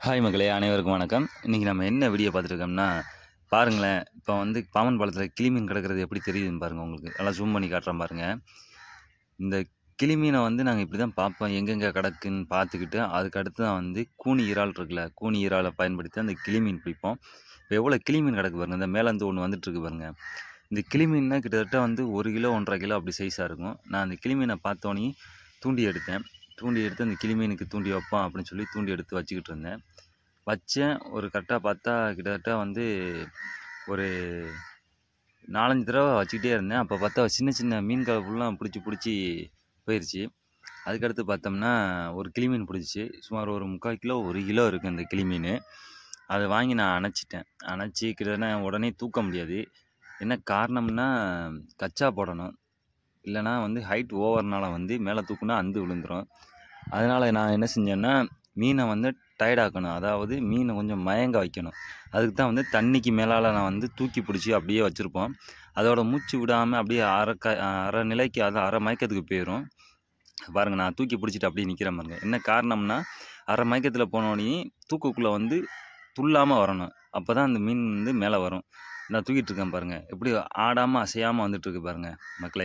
hi மக்களே அனைவருக்கும் வணக்கம் இன்றைக்கி நம்ம என்ன வீடியோ பார்த்துருக்கோம்னா பாருங்களேன் இப்போ வந்து பாமன் பாலத்தில் கிளிமீன் கிடக்கிறது எப்படி தெரியுதுன்னு பாருங்கள் உங்களுக்கு நல்லா ஜூம் பண்ணி காட்டுறேன் பாருங்கள் இந்த கிளிமீனை வந்து நாங்கள் இப்படி தான் பார்ப்போம் எங்கெங்கே கிடக்குன்னு பார்த்துக்கிட்டு அதுக்கு அடுத்து தான் வந்து கூனி இறால் இருக்குல்ல கூனி இறாலை பயன்படுத்தி அந்த கிளிமீன் பிடிப்போம் இப்போ எவ்வளோ கிளிமீன் கிடக்கு பாருங்கள் இந்த மேலேருந்து ஒன்று வந்துட்டுருக்கு பாருங்கள் இந்த கிளிமீன்னா கிட்டத்தட்ட வந்து ஒரு கிலோ ஒன்றரை கிலோ அப்படி சைஸாக இருக்கும் நான் அந்த கிளிமீனை பார்த்தோன்னே தூண்டி எடுத்தேன் தூண்டி எடுத்து அந்த கிளிமீனுக்கு தூண்டி வைப்போம் அப்படின்னு சொல்லி தூண்டி எடுத்து வச்சுக்கிட்டு இருந்தேன் வச்சேன் ஒரு கரெக்டாக பார்த்தா கிட்டத்தட்ட வந்து ஒரு நாலஞ்சு தடவை வச்சுக்கிட்டே இருந்தேன் அப்போ பார்த்தா சின்ன சின்ன மீன்களை ஃபுல்லாக பிடிச்சி பிடிச்சி போயிடுச்சு அதுக்கடுத்து பார்த்தோம்னா ஒரு கிளிமீன் பிடிச்சி சுமார் ஒரு முக்கால் கிலோ ஒரு கிலோ இருக்குது அந்த கிளிமீன் அதை வாங்கி நான் அணைச்சிட்டேன் அணைச்சி கிட்டத்தட்ட உடனே தூக்க முடியாது என்ன காரணம்னா கச்சா போடணும் இல்லைனா வந்து ஹைட் ஓவர்னால வந்து மேலே தூக்குனா அந்து விழுந்துரும் அதனால் நான் என்ன செஞ்சேன்னா மீனை வந்து டயர்டாக்கணும் அதாவது மீனை கொஞ்சம் மயங்க வைக்கணும் அதுக்கு தான் வந்து தண்ணிக்கு மேலால் நான் வந்து தூக்கி பிடிச்சி அப்படியே வச்சுருப்போம் அதோட மூச்சு விடாமல் அப்படியே அரை க அரை நிலைக்கு அது அரை மயக்கத்துக்கு போயிடும் பாருங்கள் நான் தூக்கி பிடிச்சிட்டு அப்படியே நிற்கிறேன் பாருங்க என்ன காரணம்னா அரை மயக்கத்தில் போனோடனே தூக்குக்குள்ளே வந்து துள்ளாமல் வரணும் அப்போ தான் அந்த மீன் வந்து மேலே வரும் நான் தூக்கிட்டு இருக்கேன் பாருங்கள் எப்படி ஆடாமல் அசையாமல் வந்துட்டுருக்கு பாருங்கள் மக்களே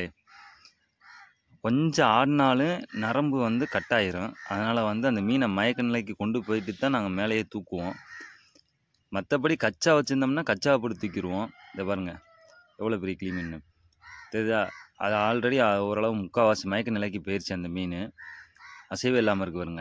கொஞ்சம் ஆடினாலும் நரம்பு வந்து கட் ஆயிரும் அதனால் வந்து அந்த மீனை மயக்க நிலைக்கு கொண்டு போயிட்டு தான் நாங்கள் மேலேயே தூக்குவோம் மற்றபடி கச்சா வச்சுருந்தோம்னா கச்சாவை போட்டு தூக்கிடுவோம் இதை பாருங்கள் எவ்வளோ பெரிய கிளி மீன் தெரியுதா அது ஆல்ரெடி ஓரளவு முக்கால்வாசி மயக்க நிலைக்கு போயிடுச்சு அந்த மீன் அசைவே இல்லாமல் இருக்கு பாருங்க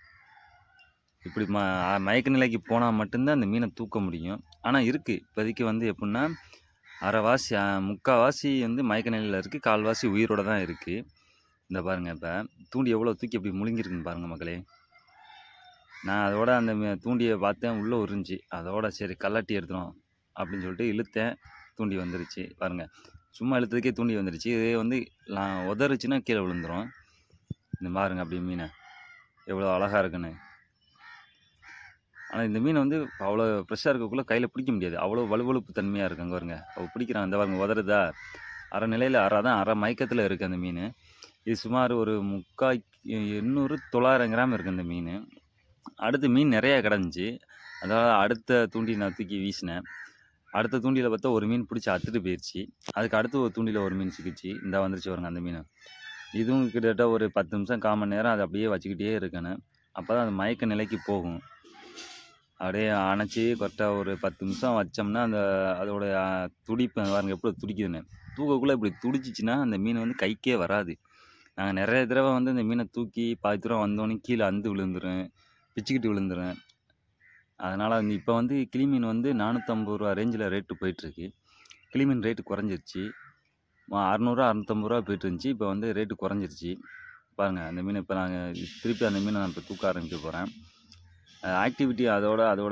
இப்படி ம மயக்க நிலைக்கு போனால் மட்டும்தான் அந்த மீனை தூக்க முடியும் ஆனால் இருக்குது இப்போதைக்கு வந்து எப்படின்னா அரைவாசி முக்கால்வாசி வந்து மயக்க நிலையில் இருக்குது கால்வாசி உயிரோட தான் இருக்குது இந்த பாருங்கள் இப்போ தூண்டி எவ்வளோ தூக்கி அப்படி முழுங்கிருக்குன்னு பாருங்கள் மக்களே நான் அதோட அந்த மீ- தூண்டியை பார்த்தேன் உள்ளே உறிஞ்சி அதோட சரி கல்லாட்டி எடுத்துரும் அப்படின்னு சொல்லிட்டு இழுத்தேன் தூண்டி வந்துருச்சு பாருங்கள் சும்மா இழுத்ததுக்கே தூண்டி வந்துருச்சு இதே வந்து நான் உதறுச்சுன்னா கீழே விழுந்துரும் இந்த பாருங்க அப்படி மீனை எவ்வளோ அழகாக இருக்குன்னு ஆனால் இந்த மீன் வந்து அவ்வளோ ஃப்ரெஷ்ஷாக இருக்கக்குள்ளே கையில் பிடிக்க முடியாது அவ்வளோ வலுவழுப்பு தன்மையாக இருக்கு அங்கே பாருங்க அவள் பிடிக்கிறான் இந்த பாருங்க உதறுதா அரை நிலையில் அரை தான் அரை மயக்கத்தில் இருக்குது அந்த மீன் இது சுமார் ஒரு முக்கால் எண்ணூறு தொள்ளாயிரம் கிராம் இருக்குது அந்த மீன் அடுத்து மீன் நிறையா கிடந்துச்சு அதாவது அடுத்த தூண்டி நான் தூக்கி வீசினேன் அடுத்த தூண்டியில் பார்த்தா ஒரு மீன் பிடிச்சி அத்துட்டு போயிடுச்சு அதுக்கு அடுத்து ஒரு தூண்டியில் ஒரு மீன் சிக்கிச்சு இந்த வந்துருச்சு பாருங்க அந்த மீன் இதுவும் கிட்டத்தட்ட ஒரு பத்து நிமிஷம் கால் மணி நேரம் அதை அப்படியே வச்சுக்கிட்டே இருக்கணும் அப்போ தான் அது மயக்க நிலைக்கு போகும் அப்படியே அணைச்சி கரெக்டாக ஒரு பத்து நிமிஷம் வச்சோம்னா அந்த அதோட அஹ், துடிப்பு பாருங்க எப்படி துடிக்குதுன்னு தூக்கக்குள்ளே இப்படி துடிச்சிச்சின்னா அந்த மீன் வந்து கைக்கே வராது நாங்கள் நிறைய தடவை வந்து இந்த மீனை தூக்கி பாதி தூரம் வந்தோடனே கீழே அந்து விழுந்துரும் பிச்சுக்கிட்டு விழுந்துரும் அதனால் வந்து இப்போ வந்து கிளிமீன் வந்து நானூற்றம்பது ரூபா ரேஞ்சில் ரேட்டு போயிட்டுருக்கு கிளிமீன் ரேட்டு குறைஞ்சிருச்சு அறநூறுவா அறநூற்றம்பது ரூபா போயிட்டு இருந்துச்சு இப்போ வந்து ரேட்டு குறைஞ்சிருச்சு பாருங்கள் அந்த மீனை இப்போ நாங்கள் திருப்பி அந்த மீனை நான் இப்போ தூக்க ஆரம்பிக்க போகிறேன் ஆக்டிவிட்டி அதோட அதோட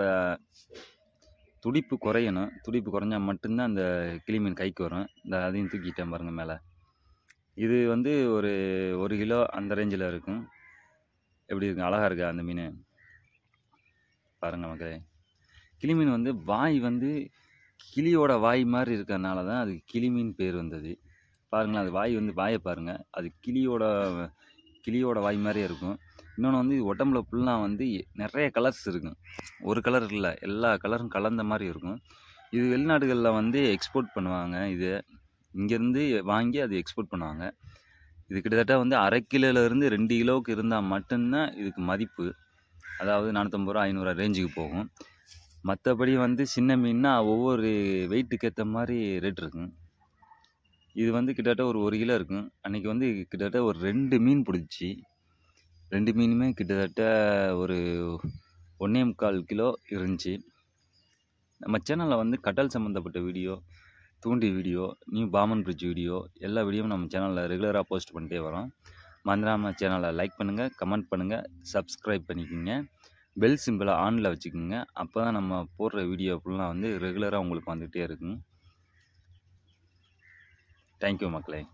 துடிப்பு குறையணும் துடிப்பு குறைஞ்சா மட்டும்தான் அந்த கிளிமீன் கைக்கு வரும் இந்த அதையும் தூக்கிட்டேன் பாருங்கள் மேலே இது வந்து ஒரு ஒரு கிலோ அந்த ரேஞ்சில் இருக்கும் எப்படி இருக்கு அழகாக இருக்கா அந்த மீன் பாருங்கள் மக்களே கிளிமீன் வந்து வாய் வந்து கிளியோட வாய் மாதிரி இருக்கறனால தான் அது கிளிமீன் பேர் வந்தது பாருங்களேன் அது வாய் வந்து வாயை பாருங்கள் அது கிளியோட கிளியோட வாய் மாதிரியே இருக்கும் இன்னொன்று வந்து இது உடம்புல ஃபுல்லாக வந்து நிறைய கலர்ஸ் இருக்கும் ஒரு கலர் இல்லை எல்லா கலரும் கலந்த மாதிரி இருக்கும் இது வெளிநாடுகளில் வந்து எக்ஸ்போர்ட் பண்ணுவாங்க இது இங்கேருந்து வாங்கி அது எக்ஸ்போர்ட் பண்ணுவாங்க இது கிட்டத்தட்ட வந்து அரை கிலோலேருந்து ரெண்டு கிலோவுக்கு இருந்தால் மட்டும்தான் இதுக்கு மதிப்பு அதாவது நானூற்றம்பது ரூபா ஐநூறுரூவா ரேஞ்சுக்கு போகும் மற்றபடி வந்து சின்ன மீன்னா ஒவ்வொரு வெயிட்டுக்கு ஏற்ற மாதிரி ரேட் இருக்கும் இது வந்து கிட்டத்தட்ட ஒரு ஒரு கிலோ இருக்கும் அன்றைக்கி வந்து கிட்டத்தட்ட ஒரு ரெண்டு மீன் பிடிச்சி ரெண்டு மீனுமே கிட்டத்தட்ட ஒரு ஒன்றே முக்கால் கிலோ இருந்துச்சு நம்ம சேனலில் வந்து கடல் சம்மந்தப்பட்ட வீடியோ தூண்டி video new Pamban bridge video எல்லா வீடியோவும் நம்ம சேனலில் ரெகுலராக போஸ்ட் பண்ணிட்டே வரோம் மறந்துடாமல் சேனலை லைக் பண்ணுங்கள் கமெண்ட் பண்ணுங்கள் சப்ஸ்கிரைப் பண்ணிக்கோங்க பெல் சிம்பிளை ஆனில் வச்சுக்கோங்க அப்போ தான் நம்ம போடுற வீடியோ ஃபுல்லாக வந்து ரெகுலராக உங்களுக்கு வந்துகிட்டே இருக்கும் தேங்க்யூ மக்களே